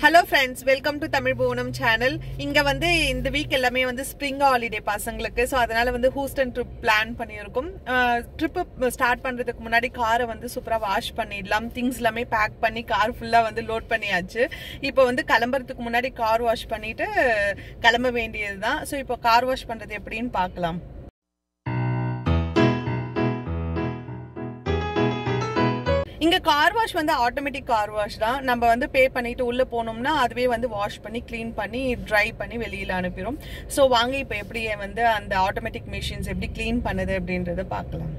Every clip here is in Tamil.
Hello friends welcome to Tamil Bhuvanam channel இங்க வந்து இந்த வீக் எல்லாமே வந்து ஸ்ப்ரிங் ஹாலிடே பசங்களுக்கு ஸோ அதனால வந்து ஹூஸ்டன் ட்ரிப் பிளான் பண்ணியிருக்கோம் ட்ரிப்பு ஸ்டார்ட் பண்றதுக்கு முன்னாடி காரை வந்து சூப்பரா வாஷ் பண்ணிடலாம் திங்ஸ் எல்லாமே பேக் பண்ணி கார் ஃபுல்லா வந்து லோட் பண்ணியாச்சு இப்போ வந்து கிளம்புறதுக்கு முன்னாடி கார் வாஷ் பண்ணிட்டு கிளம்ப வேண்டியது தான் ஸோ இப்போ கார் வாஷ் பண்றது எப்படின்னு பார்க்கலாம் இங்க கார் வாஷ் வந்து ஆட்டோமேட்டிக் கார் வாஷ் தான் நம்ம வந்து பே பண்ணிட்டு உள்ள போனோம்னா அதுவே வந்து வாஷ் பண்ணி க்ளீன் பண்ணி ட்ரை பண்ணி வெளியில அனுப்பிடும் ஸோ வாங்க இப்போ எப்படி வந்து அந்த ஆட்டோமேட்டிக் மிஷின்ஸ் எப்படி க்ளீன் பண்ணுது அப்படின்றத பார்க்கலாம்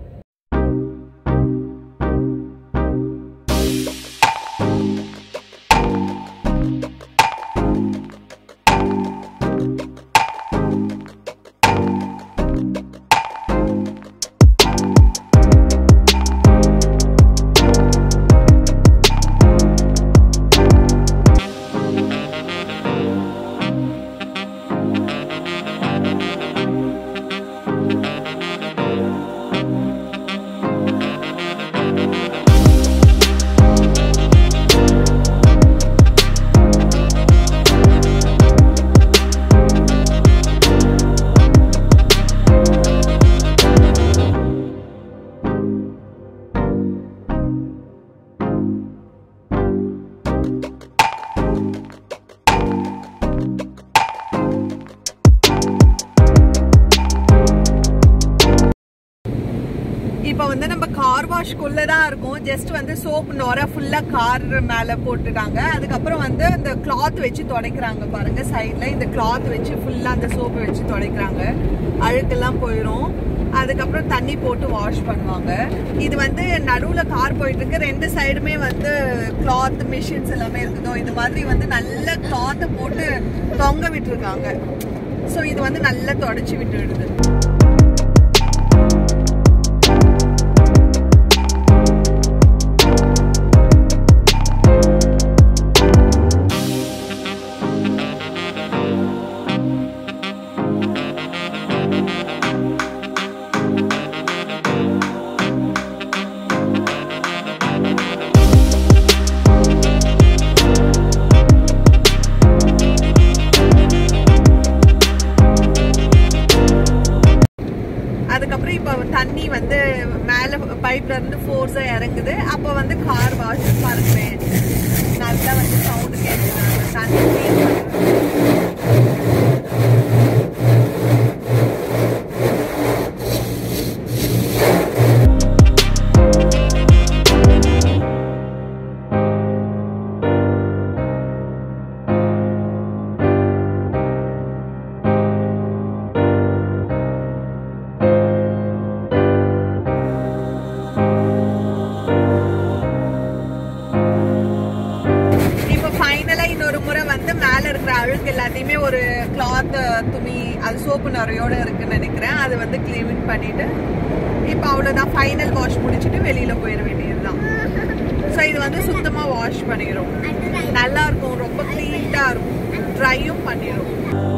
இப்போ வந்து நம்ம கார் வாஷ்குள்ள தான் இருக்கும் ஜஸ்ட் வந்து சோப் நொர ஃபுல்லா கார் மேல போட்டுட்டாங்க அதுக்கப்புறம் வந்து அந்த கிளாத் வச்சு துடைக்கிறாங்க பாருங்க சைட்ல இந்த கிளாத் வச்சு ஃபுல்லா அந்த சோப்பு வச்சு துடைக்கிறாங்க அழுக்கெல்லாம் போயிடும் அதுக்கப்புறம் தண்ணி போட்டு வாஷ் பண்ணுவாங்க இது வந்து நடுவுல கார் போயிட்டு இருக்கு ரெண்டு சைடுமே வந்து கிளாத் மிஷின்ஸ் எல்லாமே இருக்குதோ இந்த மாதிரி வந்து நல்ல கிளாத்தை போட்டு தொங்க விட்டுருக்காங்க ஸோ இது வந்து நல்லா தொடச்சி விட்டுடுது அதுக்கப்புறம் இப்போ தண்ணி வந்து மேலே பைப்ல இருந்து ஃபோர்ஸா இறங்குது அப்போ வந்து கார் வாஷ் பாருங்களேன் நல்லா வந்து சவுண்டு கேட்குது அந்த தண்ணி clean பண்றது. இப்போ ஃபைனலா இன்னொரு முறை வந்து மேல இருக்கிற அழுக்கு எல்லாத்தையுமே ஒரு கிளாத் துணி அது சோப்பு நிறையோட இருக்குன்னு நினைக்கிறேன் அது வந்து க்ளீன் பண்ணிட்டு இப்போ அவ்வளோதான் ஃபைனல் வாஷ் முடிச்சுட்டு வெளியில போயிட வேண்டியதுதான் ஸோ இது வந்து சுத்தமா வாஷ் பண்ணிடும் நல்லா இருக்கும் ரொம்ப க்ளீன்டா இருக்கும் ட்ரையும் பண்ணிடும்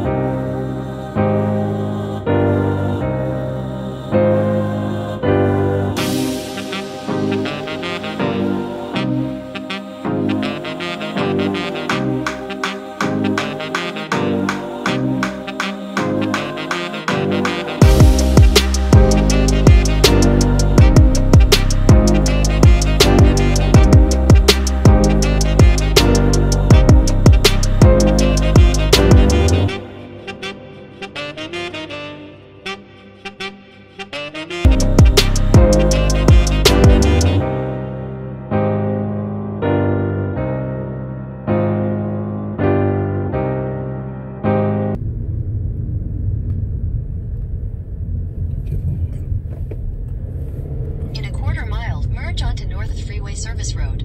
In a quarter mile, merge onto North Freeway Service Road.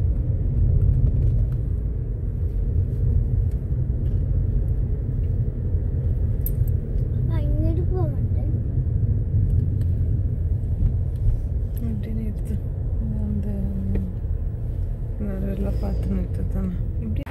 അങ്ങോട്ട് പോകണ്ടേ அப்படின்னு எடுத்து அந்த நடுவில் பார்த்து நிறுத்து தானே இப்படி